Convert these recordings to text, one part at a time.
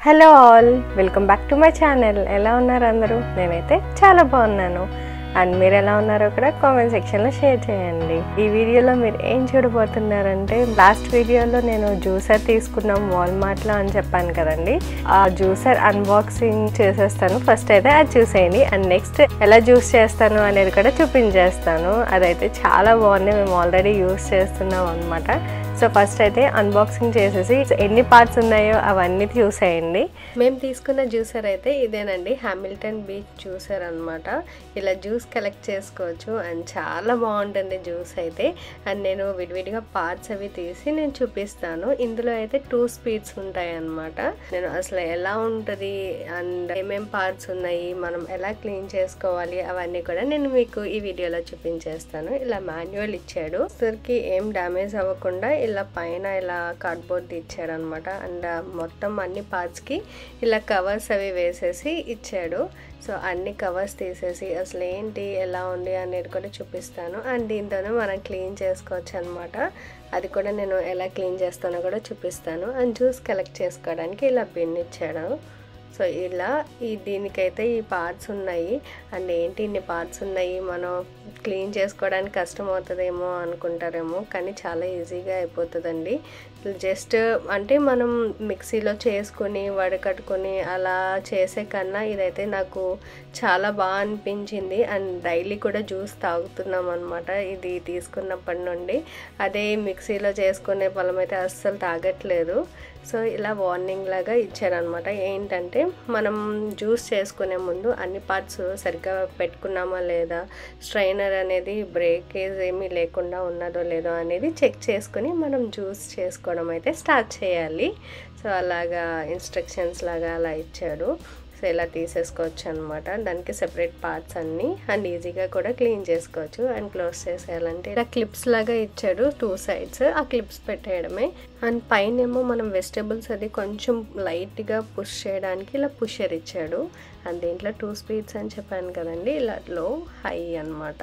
hello all welcome back to my channel ఎలా ఉన్నారు అందరూ నేనైతే చాలా బాగున్నాను అండ్ మీరు ఎలా ఉన్నారో కూడా కామెంట్ సెక్షన్లో షేర్ చేయండి ఈ వీడియోలో మీరు ఏం చూడబోతున్నారంటే లాస్ట్ వీడియోలో నేను జ్యూసర్ తీసుకున్నాం వాల్మార్ట్లో అని చెప్పాను కదండి ఆ జ్యూసర్ అన్బాక్సింగ్ చేసేస్తాను ఫస్ట్ అయితే అది చూసేయండి అండ్ నెక్స్ట్ ఎలా జ్యూస్ చేస్తాను అనేది కూడా చూపించేస్తాను అదైతే చాలా బాగుంది మేము ఆల్రెడీ యూస్ చేస్తున్నాం అనమాట సో ఫస్ట్ అయితే అన్బాక్సింగ్ చేసేసి ఎన్ని పార్ట్స్ ఉన్నాయో అవన్నీ చూసేయండి మేము తీసుకున్న జ్యూసర్ అయితే ఇదేనండి హామిల్టన్ బీచ్ జ్యూసర్ అనమాట ఇలా జ్యూస్ కలెక్ట్ చేసుకోవచ్చు అండ్ చాలా బాగుంటుంది జ్యూస్ అయితే అండ్ నేను విడివిడిగా పార్ట్స్ అవి తీసి నేను చూపిస్తాను ఇందులో అయితే టూ స్పీడ్స్ ఉంటాయి అనమాట నేను అసలు ఎలా ఉంటుంది అండ్ ఏమేం పార్ట్స్ ఉన్నాయి మనం ఎలా క్లీన్ చేసుకోవాలి అవన్నీ కూడా నేను మీకు ఈ వీడియోలో చూపించేస్తాను ఇలా మాన్యువల్ ఇచ్చాడు కి ఏం డ్యామేజ్ అవ్వకుండా ఇలా పైన ఇలా కార్డ్బోర్డ్ ఇచ్చాడు అనమాట అండ్ మొత్తం అన్ని పార్ట్స్కి ఇలా కవర్స్ అవి వేసేసి ఇచ్చాడు సో అన్ని కవర్స్ తీసేసి అసలు ఏంటి ఎలా ఉంది అనేది కూడా చూపిస్తాను అండ్ దీంతోనే మనం క్లీన్ చేసుకోవచ్చు అనమాట అది కూడా నేను ఎలా క్లీన్ చేస్తానో కూడా చూపిస్తాను అండ్ జ్యూస్ కలెక్ట్ చేసుకోవడానికి ఇలా బిన్ ఇచ్చాడు సో ఇలా ఈ దీనికైతే ఈ పార్ట్స్ ఉన్నాయి అండ్ ఏంటి ఇన్ని పార్ట్స్ ఉన్నాయి మనం క్లీన్ చేసుకోవడానికి కష్టం అవుతుందేమో అనుకుంటారేమో కానీ చాలా ఈజీగా అయిపోతుందండి జస్ట్ అంటే మనం మిక్సీలో చేసుకొని వడకట్టుకొని అలా చేసే కన్నా ఇదైతే నాకు చాలా బాగా అనిపించింది అండ్ డైలీ కూడా జ్యూస్ తాగుతున్నాం అనమాట ఇది తీసుకున్నప్పటి నుండి అదే మిక్సీలో చేసుకునే పొలం అయితే అస్సలు తాగట్లేదు సో ఇలా వార్నింగ్ లాగా ఇచ్చారనమాట ఏంటంటే మనం జ్యూస్ చేసుకునే ముందు అన్ని పార్ట్స్ సరిగ్గా పెట్టుకున్నామా లేదా స్ట్రైనర్ అనేది బ్రేకేజ్ ఏమీ లేకుండా ఉన్నదో లేదో అనేది చెక్ చేసుకుని మనం జ్యూస్ చేసుకోవడం అయితే స్టార్ట్ చేయాలి సో అలాగా ఇన్స్ట్రక్షన్స్ లాగా అలా ఇచ్చాడు సో ఇలా తీసేసుకోవచ్చు అనమాట దానికి సెపరేట్ పార్ట్స్ అన్నీ అండ్ ఈజీగా కూడా క్లీన్ చేసుకోవచ్చు అండ్ క్లోజ్ చేసేయాలంటే ఇలా క్లిప్స్ లాగా ఇచ్చాడు టూ సైడ్స్ ఆ క్లిప్స్ పెట్టేయడమే అండ్ పైన ఏమో మనం వెజిటేబుల్స్ అది కొంచెం లైట్గా పుష్ చేయడానికి ఇలా పుషర్ ఇచ్చాడు అండ్ దీంట్లో టూ స్పీడ్స్ అని చెప్పాను కదండి ఇలా లో హై అనమాట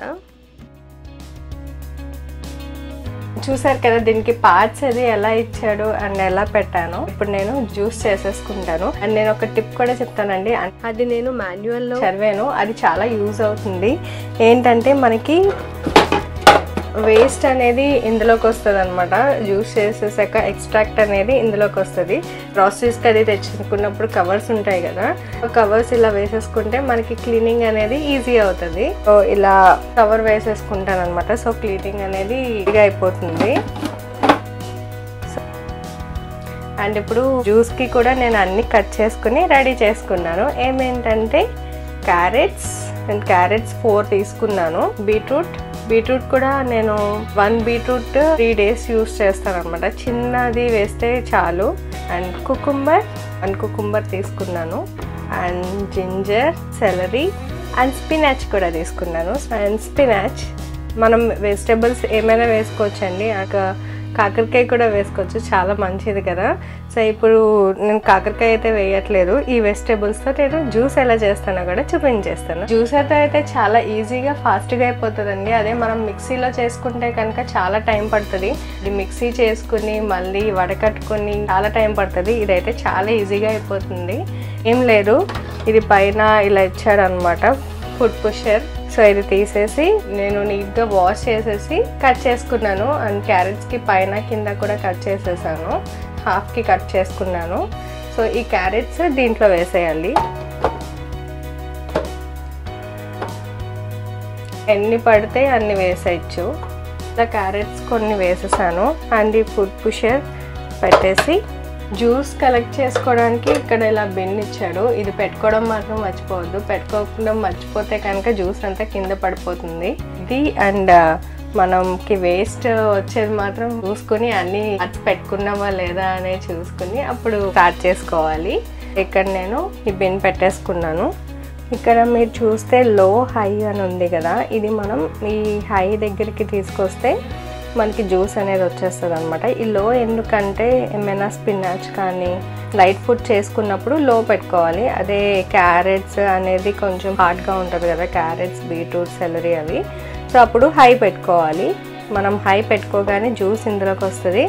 చూసారు కదా దీనికి పార్ట్స్ అది ఎలా ఇచ్చాడు అండ్ ఎలా పెట్టాను ఇప్పుడు నేను జ్యూస్ చేసేసుకుంటాను అండ్ నేను ఒక టిప్ కూడా చెప్తానండి అది నేను మాన్యువల్లో చదివాను అది చాలా యూజ్ అవుతుంది ఏంటంటే మనకి వేస్ట్ అనేది ఇందులోకి వస్తుంది అనమాట జ్యూస్ చేసేసాక ఎక్స్ట్రాక్ట్ అనేది ఇందులోకి వస్తుంది గ్రాసరీస్కి అది తెచ్చుకున్నప్పుడు కవర్స్ ఉంటాయి కదా కవర్స్ ఇలా వేసేసుకుంటే మనకి క్లీనింగ్ అనేది ఈజీ అవుతుంది సో ఇలా కవర్ వేసేసుకుంటాను అనమాట సో క్లీనింగ్ అనేది ఈజీగా అయిపోతుంది అండ్ ఇప్పుడు జ్యూస్కి కూడా నేను అన్ని కట్ చేసుకుని రెడీ చేసుకున్నాను ఏమేంటంటే క్యారెట్స్ అండ్ క్యారెట్స్ ఫోర్ తీసుకున్నాను బీట్రూట్ బీట్రూట్ కూడా నేను one beetroot three days use చేస్తాను అనమాట చిన్నది వేస్తే చాలు అండ్ కుకుంబర్ వన్ కుకుంబర్ తీసుకున్నాను and ginger celery and spinach కూడా తీసుకున్నాను అండ్ స్పినాచ్ మనం వెజిటేబుల్స్ ఏమైనా వేసుకోవచ్చండి కాకరకాయ కూడా వేసుకోవచ్చు చాలా మంచిది కదా సో ఇప్పుడు నేను కాకరకాయ అయితే వేయట్లేదు ఈ వెజిటేబుల్స్తో నేను జ్యూస్ ఎలా చేస్తానో కూడా చూపించేస్తాను జ్యూసర్తో అయితే చాలా ఈజీగా ఫాస్ట్గా అయిపోతుందండి అదే మనం మిక్సీలో చేసుకుంటే కనుక చాలా టైం పడుతుంది ఇది మిక్సీ చేసుకుని మళ్ళీ వడకట్టుకొని చాలా టైం పడుతుంది ఇదైతే చాలా ఈజీగా అయిపోతుంది ఏం లేదు ఇది పైన ఇలా ఇచ్చాడు అనమాట ఫుడ్ పుషర్ సో ఇది తీసేసి నేను నీట్గా వాష్ చేసేసి కట్ చేసుకున్నాను అండ్ క్యారెట్స్కి పైన కింద కూడా కట్ చేసేసాను హాఫ్కి కట్ చేసుకున్నాను సో ఈ క్యారెట్స్ దీంట్లో వేసేయాలి ఎన్ని పడితే అన్ని వేసేయచ్చు ఇలా క్యారెట్స్ కొన్ని వేసేసాను అండ్ ఈ ఫుడ్ పుషర్ పెట్టేసి జ్యూస్ కలెక్ట్ చేసుకోవడానికి ఇక్కడ ఇలా బిన్ ఇచ్చాడు ఇది పెట్టుకోవడం మాత్రం మర్చిపోవద్దు పెట్టుకోకుండా మర్చిపోతే కనుక జ్యూస్ అంతా కింద పడిపోతుంది ఇది అండ్ మనకి వేస్ట్ వచ్చేది మాత్రం చూసుకుని అన్ని పెట్టుకున్నామా లేదా అనేది చూసుకుని అప్పుడు స్టార్ట్ చేసుకోవాలి ఇక్కడ నేను ఈ బిన్ పెట్టేసుకున్నాను ఇక్కడ మీరు చూస్తే లో హై అని ఉంది కదా ఇది మనం ఈ హై దగ్గరికి తీసుకొస్తే మనకి జ్యూస్ అనేది వచ్చేస్తుంది అనమాట ఈ లో ఎందుకంటే ఏమైనా స్పినాచ్ కానీ లైట్ ఫుడ్ చేసుకున్నప్పుడు లో పెట్టుకోవాలి అదే క్యారెట్స్ అనేది కొంచెం హార్డ్గా ఉంటుంది కదా క్యారెట్స్ బీట్రూట్ సెలరీ అవి సో అప్పుడు హై పెట్టుకోవాలి మనం హై పెట్టుకోగానే జ్యూస్ ఇందులోకి వస్తుంది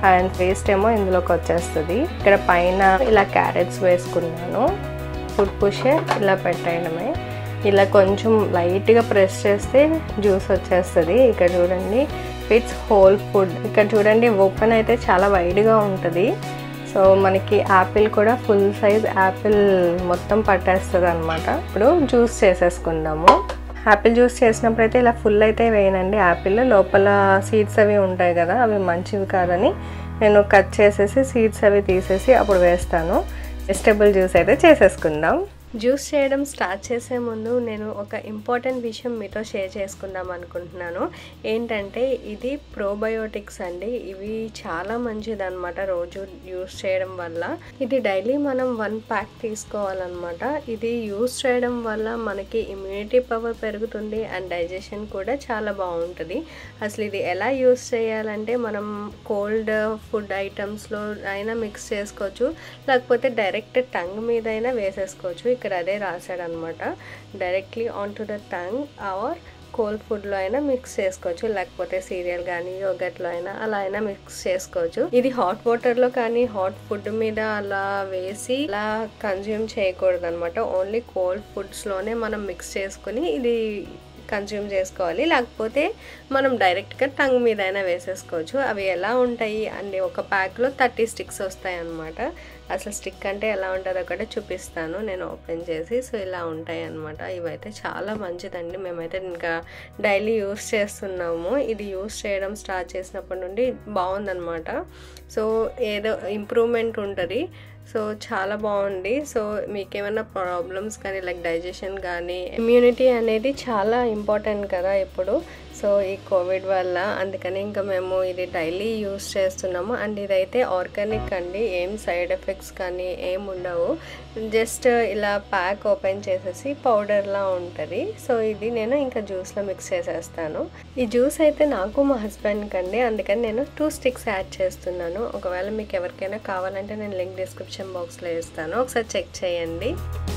అండ్ పేస్ట్ ఏమో ఇందులోకి వచ్చేస్తుంది ఇక్కడ పైన ఇలా క్యారెట్స్ వేసుకున్నాను ఫుడ్ పుషర్ ఇలా పెట్టేయడమే ఇలా కొంచెం లైట్గా ప్రెస్ చేస్తే జ్యూస్ వచ్చేస్తుంది ఇక్కడ చూడండి ఇట్స్ హోల్ ఫుడ్ ఇక్కడ చూడండి ఓపెన్ అయితే చాలా వైడ్గా ఉంటుంది సో మనకి యాపిల్ కూడా ఫుల్ సైజ్ యాపిల్ మొత్తం పట్టేస్తుంది అనమాట ఇప్పుడు జ్యూస్ చేసేసుకుందాము యాపిల్ జ్యూస్ చేసినప్పుడు అయితే ఇలా ఫుల్ అయితే వేయనండి యాపిల్ లోపల సీడ్స్ అవి ఉంటాయి కదా అవి మంచివి కాదని నేను కట్ చేసేసి సీడ్స్ అవి తీసేసి అప్పుడు వేస్తాను వెజిటేబుల్ జ్యూస్ అయితే చేసేసుకుందాం జ్యూస్ చేయడం స్టార్ట్ చేసే ముందు నేను ఒక ఇంపార్టెంట్ విషయం మీతో షేర్ చేసుకుందాం అనుకుంటున్నాను ఏంటంటే ఇది ప్రోబయోటిక్స్ అండి ఇవి చాలా మంచిది అనమాట రోజు యూస్ చేయడం వల్ల ఇది డైలీ మనం వన్ ప్యాక్ తీసుకోవాలన్నమాట ఇది యూస్ చేయడం వల్ల మనకి ఇమ్యూనిటీ పవర్ పెరుగుతుంది అండ్ డైజెషన్ కూడా చాలా బాగుంటుంది అసలు ఇది ఎలా యూస్ చేయాలంటే మనం కోల్డ్ ఫుడ్ ఐటమ్స్లో అయినా మిక్స్ చేసుకోవచ్చు లేకపోతే డైరెక్ట్ టంగ్ మీద అయినా వేసేసుకోవచ్చు ఇక్కడ అదే రాశాడనమాట directly on to the tongue or cold ఫుడ్లో అయినా మిక్స్ చేసుకోవచ్చు లేకపోతే సీరియల్ కానీ యోగట్లో అయినా అలా అయినా మిక్స్ చేసుకోవచ్చు ఇది హాట్ వాటర్లో కానీ హాట్ ఫుడ్ మీద అలా వేసి అలా కన్జ్యూమ్ చేయకూడదు అనమాట ఓన్లీ కోల్డ్ ఫుడ్స్లోనే మనం మిక్స్ చేసుకుని ఇది కన్జ్యూమ్ చేసుకోవాలి లేకపోతే మనం డైరెక్ట్గా టంగ్ మీద అయినా వేసేసుకోవచ్చు అవి ఎలా ఉంటాయి అండి ఒక ప్యాక్లో థర్టీ స్టిక్స్ వస్తాయి అన్నమాట అసలు స్టిక్ అంటే ఎలా ఉంటుందో కూడా చూపిస్తాను నేను ఓపెన్ చేసి సో ఇలా ఉంటాయి అన్నమాట ఇవైతే చాలా మంచిదండి మేమైతే ఇంకా డైలీ యూస్ చేస్తున్నాము ఇది యూస్ చేయడం స్టార్ట్ చేసినప్పటి నుండి బాగుందన్నమాట సో ఏదో ఇంప్రూవ్మెంట్ ఉంటుంది సో చాలా బాగుంది సో మీకు ఏమైనా ప్రాబ్లమ్స్ కానీ లైక్ డైజెషన్ కానీ ఇమ్యూనిటీ అనేది చాలా ఇంపార్టెంట్ కదా ఇప్పుడు సో ఈ కోవిడ్ వల్ల అందుకని ఇంకా మేము ఇది డైలీ యూస్ చేస్తున్నాము అండ్ ఇదైతే ఆర్గానిక్ అండి ఏం సైడ్ ఎఫెక్ట్స్ కానీ ఏం ఉండవు జస్ట్ ఇలా ప్యాక్ ఓపెన్ చేసేసి పౌడర్లా ఉంటుంది సో ఇది నేను ఇంకా జ్యూస్లో మిక్స్ చేసేస్తాను ఈ జ్యూస్ అయితే నాకు మా హస్బెండ్కి అండి అందుకని నేను టూ స్టిక్స్ యాడ్ చేస్తున్నాను ఒకవేళ మీకు ఎవరికైనా కావాలంటే నేను లింక్ డిస్క్రిప్షన్ బాక్స్లో ఇస్తాను ఒకసారి చెక్ చేయండి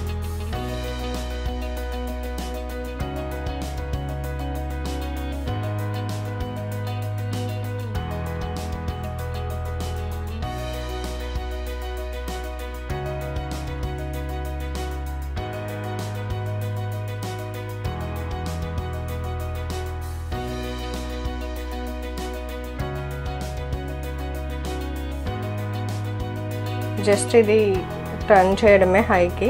జస్ట్ ఇది టర్న్ చేయడమే హైకి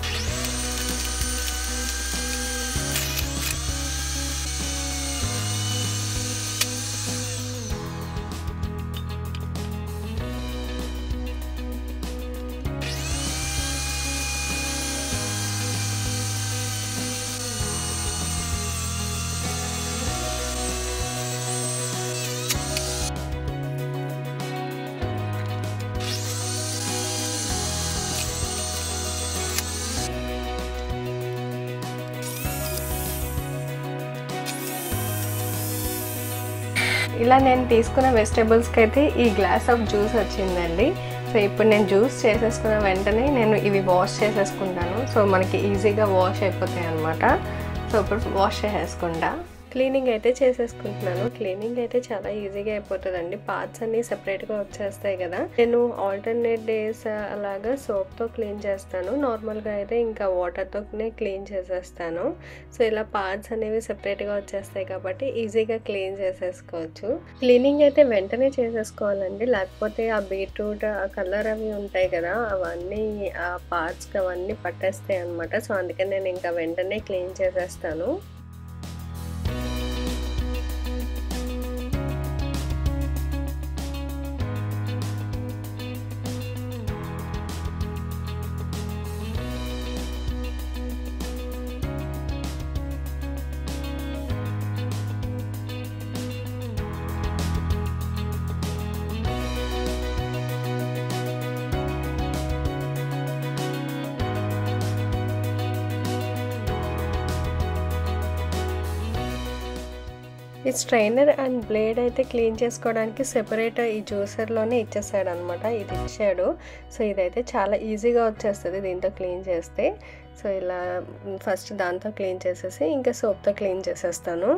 ఇలా నేను తీసుకున్న వెజిటేబుల్స్కి అయితే ఈ గ్లాస్ ఆఫ్ జ్యూస్ వచ్చిందండి సో ఇప్పుడు నేను జ్యూస్ చేసేసుకున్న వెంటనే నేను ఇవి వాష్ చేసేసుకుంటాను సో మనకి ఈజీగా వాష్ అయిపోతాయి అనమాట సో ఇప్పుడు వాష్ చేసేసుకుంటా క్లీనింగ్ అయితే చేసేసుకుంటున్నాను క్లీనింగ్ అయితే చాలా ఈజీగా అయిపోతుందండి పార్ట్స్ అన్ని సెపరేట్గా వచ్చేస్తాయి కదా నేను ఆల్టర్నేట్ డేస్ అలాగా సోప్తో క్లీన్ చేస్తాను నార్మల్గా అయితే ఇంకా వాటర్తోనే క్లీన్ చేసేస్తాను సో ఇలా పార్ట్స్ అనేవి సెపరేట్గా వచ్చేస్తాయి కాబట్టి ఈజీగా క్లీన్ చేసేసుకోవచ్చు క్లీనింగ్ అయితే వెంటనే చేసేసుకోవాలండి లేకపోతే ఆ బీట్రూట్ ఆ కలర్ అవి ఉంటాయి కదా అవన్నీ ఆ పార్ట్స్కి అవన్నీ పట్టేస్తాయి అనమాట సో అందుకని నేను ఇంకా వెంటనే క్లీన్ చేసేస్తాను ఈ స్ట్రైనర్ అండ్ బ్లేడ్ అయితే క్లీన్ చేసుకోవడానికి సెపరేట్ ఈ జ్యూసర్లోనే ఇచ్చేసాడు అనమాట ఇది ఇచ్చాడు సో ఇదైతే చాలా ఈజీగా వచ్చేస్తుంది దీంతో క్లీన్ చేస్తే సో ఇలా ఫస్ట్ దాంతో క్లీన్ చేసేసి ఇంకా సోప్తో క్లీన్ చేసేస్తాను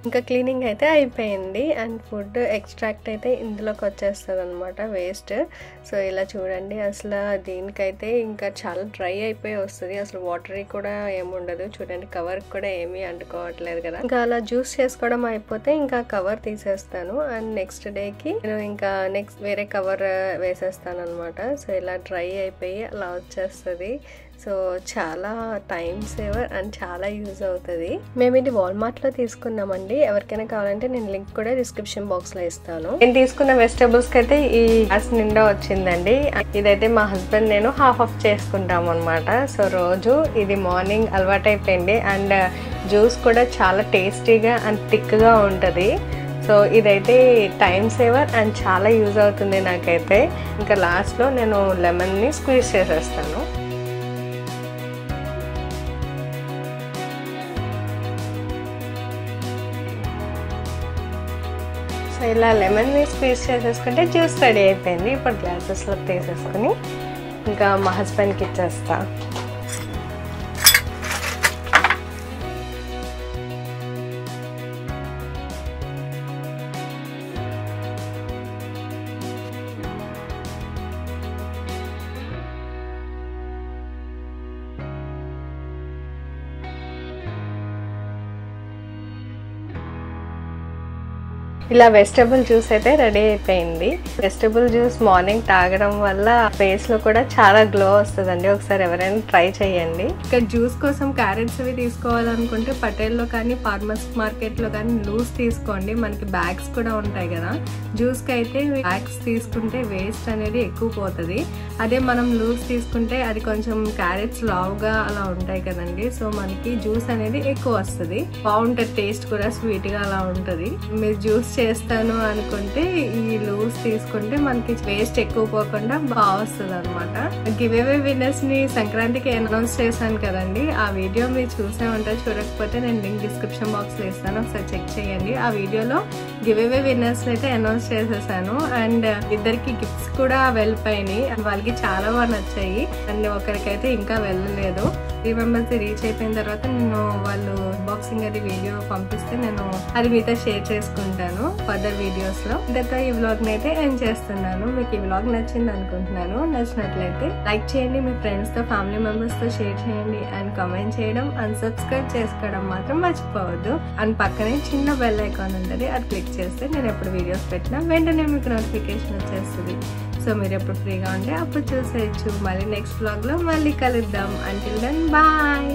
ఇంకా క్లీనింగ్ అయితే అయిపోయింది అండ్ ఫుడ్ ఎక్స్ట్రాక్ట్ అయితే ఇందులోకి వచ్చేస్తుంది అనమాట వేస్ట్ సో ఇలా చూడండి అసలు దీనికైతే ఇంకా చాలా డ్రై అయిపోయి వస్తుంది అసలు వాటరీ కూడా ఏముండదు చూడండి కవర్ కూడా ఏమీ అంటుకోవట్లేదు కదా ఇంకా అలా జ్యూస్ చేసుకోవడం అయిపోతే ఇంకా కవర్ తీసేస్తాను అండ్ నెక్స్ట్ డేకి నేను ఇంకా నెక్స్ట్ వేరే కవర్ వేసేస్తాను అనమాట సో ఇలా డ్రై అయిపోయి అలా వచ్చేస్తుంది సో చాలా టైం సేవర్ అండ్ చాలా యూజ్ అవుతుంది మేము ఇది వాల్మార్ట్లో తీసుకున్నామండి ఎవరికైనా కావాలంటే నేను లింక్ కూడా డిస్క్రిప్షన్ బాక్స్లో ఇస్తాను నేను తీసుకున్న వెజిటబుల్స్కి అయితే ఈ గ్లాస్ నిండా వచ్చింది ఇదైతే మా హస్బెండ్ నేను హాఫ్ ఆఫ్ చేసుకుంటాం అనమాట సో రోజు ఇది మార్నింగ్ అలవాటు అయిపోయింది అండ్ జ్యూస్ కూడా చాలా టేస్టీగా అండ్ థిక్గా ఉంటుంది సో ఇదైతే టైం సేవర్ అండ్ చాలా యూజ్ అవుతుంది నాకైతే ఇంకా లాస్ట్లో నేను లెమన్ని స్క్వీజ్ చేసేస్తాను సో ఇలా లెమన్ని స్క్వీజ్ చేసేసుకుంటే జ్యూస్ రెడీ అయిపోయింది ఇప్పుడు గ్లాసెస్లో తీసేసుకుని ఇంకా మా హస్బెండ్కి ఇచ్చేస్తా ఇలా వెజిటబుల్ జ్యూస్ అయితే రెడీ అయిపోయింది వెజిటబుల్ జ్యూస్ మార్నింగ్ తాగడం వల్ల ఫేస్ లో కూడా చాలా గ్లో వస్తుందండి ఒకసారి ఎవరైనా ట్రై చేయండి ఇక్కడ జ్యూస్ కోసం క్యారెట్స్ అవి తీసుకోవాలనుకుంటే పటేల్లో కానీ ఫార్మర్స్ మార్కెట్ లో కానీ లూస్ తీసుకోండి మనకి బ్యాగ్స్ కూడా ఉంటాయి కదా జ్యూస్ కి అయితే బ్యాగ్స్ తీసుకుంటే వేస్ట్ అనేది ఎక్కువ పోతుంది అదే మనం లూస్ తీసుకుంటే అది కొంచెం క్యారెట్స్ లావుగా అలా ఉంటాయి కదండి సో మనకి జ్యూస్ అనేది ఎక్కువ వస్తుంది బాగుంటది టేస్ట్ కూడా స్వీట్ గా అలా ఉంటది మీరు జ్యూస్ చేస్తాను అనుకుంటే ఈ లూస్ తీసుకుంటే మనకి వేస్ట్ ఎక్కువ పోకుండా బాగా వస్తుంది అనమాట గివ్ అవే విన్నర్స్ ని సంక్రాంతికి అనౌన్స్ చేశాను కదండి ఆ వీడియో మీరు చూసే ఉంటారు చూడకపోతే నేను లింక్ డిస్క్రిప్షన్ బాక్స్ లో ఇస్తాను ఒకసారి చెక్ చేయండి ఆ వీడియోలో గివ్ అవే విన్నర్స్ అయితే అనౌన్స్ చేసేసాను అండ్ ఇద్దరికి గిఫ్ట్స్ కూడా వెళ్ళిపోయినాయి వాళ్ళకి చాలా బాగా నచ్చాయి అండ్ ఒకరికైతే ఇంకా వెళ్ళలేదు త్రీ మెంబర్స్ రీచ్ అయిపోయిన తర్వాత నేను వాళ్ళు బాక్సింగ్ అది వీడియో పంపిస్తే నేను అది మీతో షేర్ చేసుకుంటాను ఫర్దర్ వీడియోస్ లో ఇంతతో ఈ వ్లాగ్ అయితే ఎండ్ చేస్తున్నాను మీకు ఈ వ్లాగ్ నచ్చింది అనుకుంటున్నాను నచ్చినట్లయితే లైక్ చేయండి మీ ఫ్రెండ్స్ తో ఫ్యామిలీ మెంబర్స్ తో షేర్ చేయండి అండ్ కామెంట్ చేయడం అండ్ సబ్స్క్రైబ్ చేసుకోవడం మాత్రం మర్చిపోవద్దు అండ్ పక్కనే చిన్న బెల్ ఐకాన్ ఉంటుంది అది క్లిక్ చేస్తే నేను ఎప్పుడు వీడియోస్ పెట్టినా వెంటనే మీకు నోటిఫికేషన్ వచ్చేస్తుంది సో మీరు ఎప్పుడు ఫ్రీగా ఉంటే అప్పుడు చూసేయచ్చు మళ్ళీ నెక్స్ట్ వ్లాగ్లో మళ్ళీ కలుద్దాం అంటిల్ దెన్ బాయ్